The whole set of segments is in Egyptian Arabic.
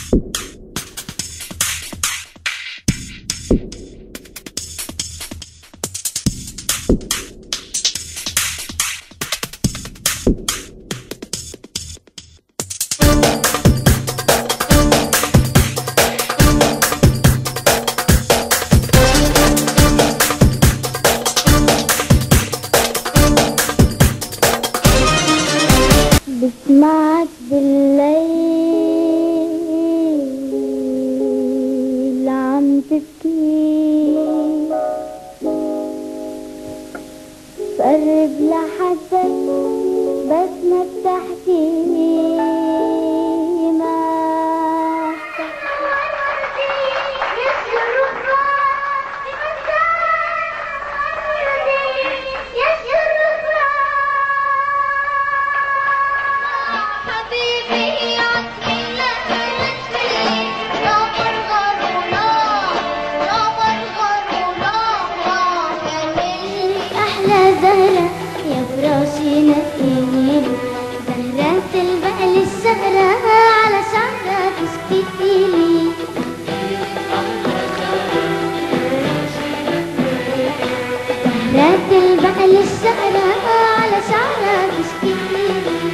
بسمعك بالليل عم تبكي بقرب لحدك بس ما بتحكي ما حبيبي عطني لا برغرونا لا برغرونا أحلى زهرة يا فراشي نقيني زهرة البقل السهرة على شعرها تشكيلي زهرة البقل السهرة على شعرها تشكيلي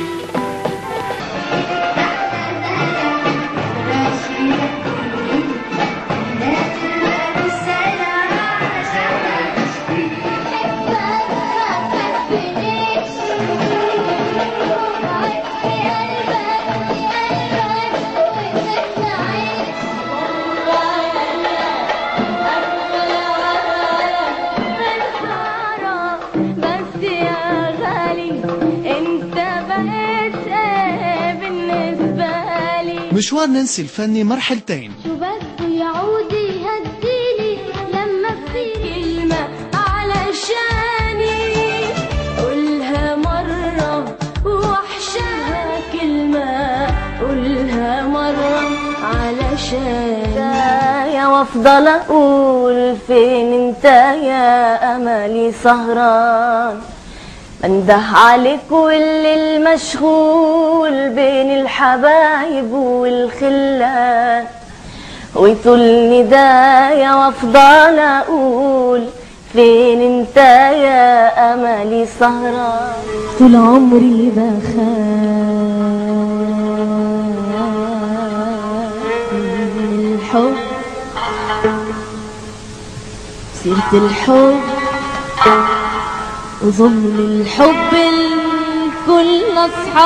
بس يا غالي انت بقيت ايه بالنسبة لي مشوار نانسي الفني مرحلتين شو بده يعود يهديني لما فيني كلمة علشاني قولها مرة وحشها كلمة قولها مرة علشان يا وافضل اقول فين انت يا املي سهران بنده عليك واللي المشغول بين الحبايب والخلان ويطول ندايا وافضل اقول فين انت يا املي سهران طول عمري بخاف من الحب سيرة الحب وظن الحب الكل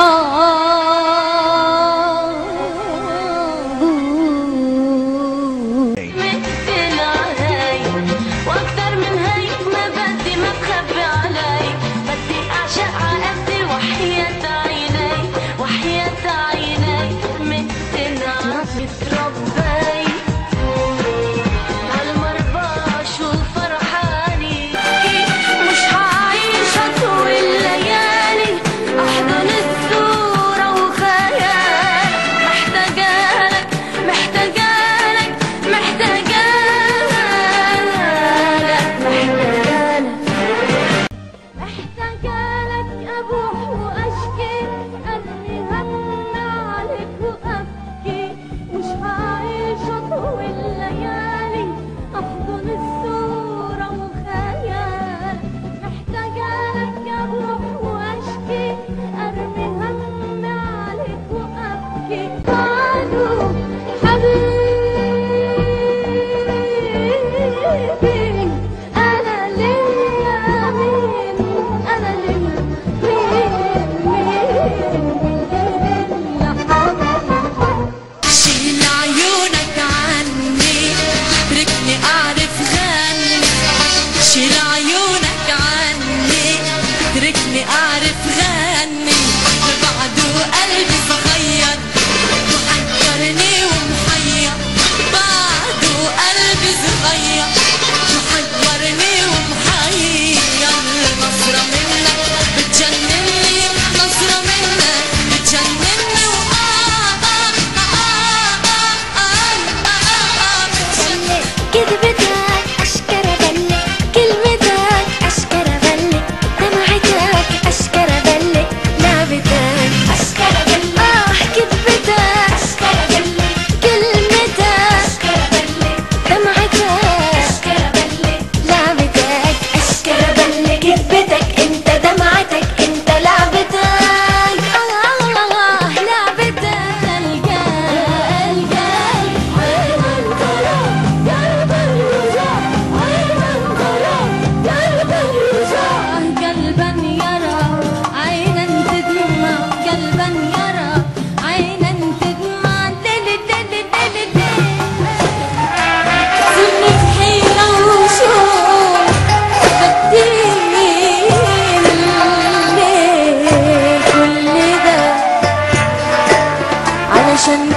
أصحاب مثل هاي واكتر من هيك ما بدي ما تخبي علي بدي اعشق عقدي وحياة عيني وحياة عيني مثل عم تربي عالمرباش والفرحاني مش هعيش طول الليالي احضن الصورة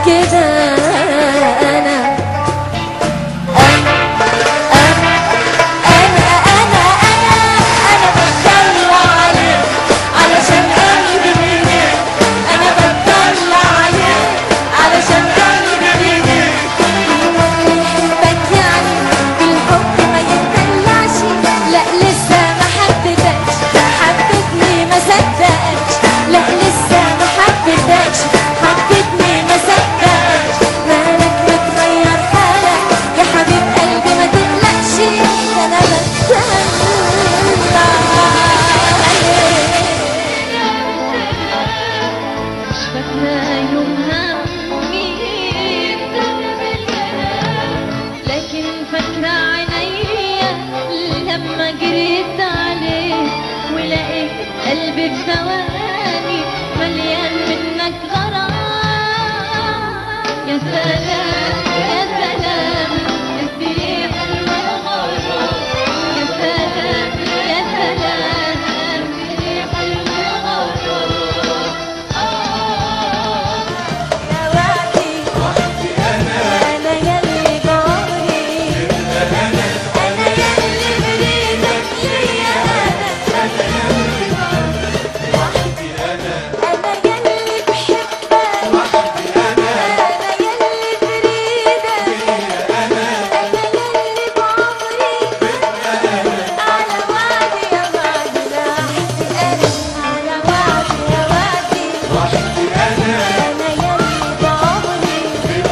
كده انا انا انا انا انا انا انا بتطلع عليك علشان قلبي بيديك انا بتطلع عليك علشان قلبي بيديك بحبك يعني بالحب ما يتدلعش لا لسه ما حبيتكش حبيتني ما صدقتش لا لسه ما حبيتكش حبيتني ما صدقتش مالك متغير حالك يا حبيب قلبي ما تقلقش ده انا بتدلع عليك مش فاكرة يومها مين لكن فاكرة عينيا لما جريت عليه ولقيت قلبي بثواني مليان منك غرام يا سلام يا سلام قد ايه حلوة الغرام يا سلام يا سلام قد ايه حلوة الغرام آه يا وحدي انا يلي بعمري انا يلي بريدك ليا انا انا يلي بحبك انا يلي بريدك انا يلي بعمري على وعدي يا وعدي لا احكي انا على وعدي يا وعدي انا يلي بعمري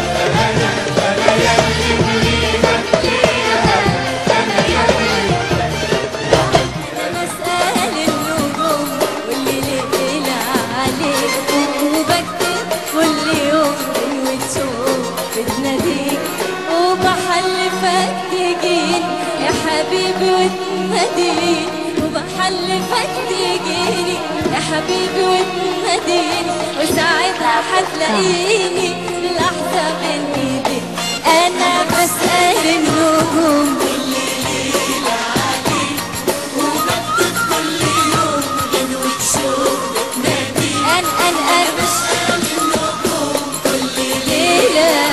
انا اسال النجوم واللي ليلة عليك وبكتب كل يوم وتشوف بتناديك وبحلفك تجيني يا حبيبي وتناديني وبحلفك تجيني يا حبيبي وتناديني وساعتها هتلاقيني لحظة بين ايديك انا بسأل النجوم واللي ليلة عليك وبكتب كل يوم غنوة شوق بتنادي أن أن أن بسأل النجوم كل ليلة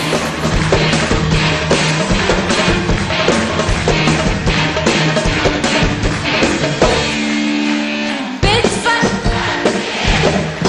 بتفكر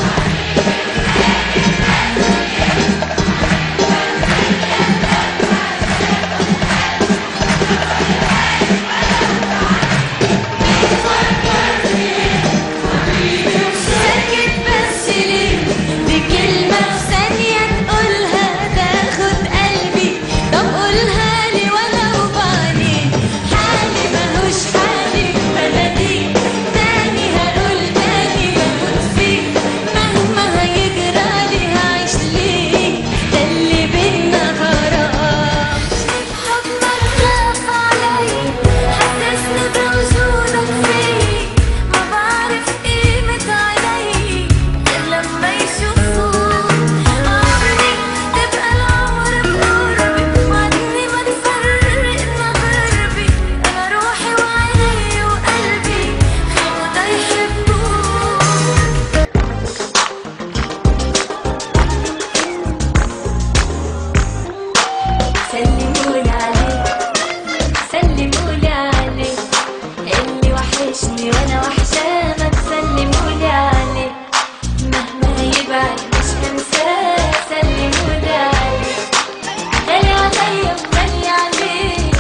سكت بس ليه دي كلمة في ثانية تقولها تاخد قلبي طب قولها لي ولو بعدين حالي ملوش حالي بلدي تاني هقول تاني بموت فيك مهما هيجرى لي هعيش ليك ده اللي بينا غرام حضنك خاف علي حسسني بوجودك فيي ما بعرف قيمة عيني غير لما يشوفوك عمري تبقى العمر بقربي وعدني ما تفرقنا غربي أنا روحي وعيني وقلبي خلوا ده يحبوك سلمولي عليك سلمولي عليك اللي وحشني وانا وحشاه ما تسلمولي عليك مهما يبعد مش هنساه سلمولي عليك غالي عليا وغالي عليك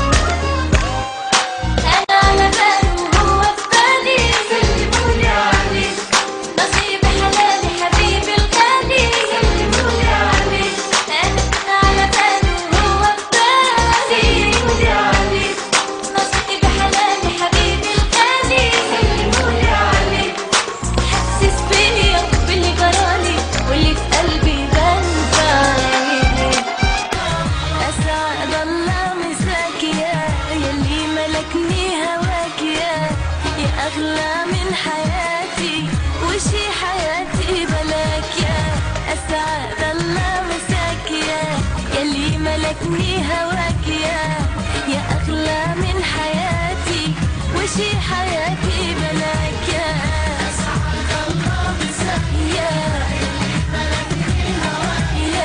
انا على باله وهو في بالي سلمولي عليك نصيبي حلالي حبيبي الغالي سلمولي عليك انا على باله وهو في بالي سلمولي عليك نصيبي حلالي حبيبي الغالي سلمولي عليك حسس بيا باللي جرالي واللي في قلبي بنفعني أسعد الله مساك يا يلي ملكني هواك يا يا أغلى من حياتي وشي حياتي بلاك يا أسعد الله مساك يا يلي ملكني هواك يا يا أغلى من حياتي وشي حياتي بلاك يا أسعد الله مساك يا يا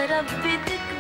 يا رب تكبر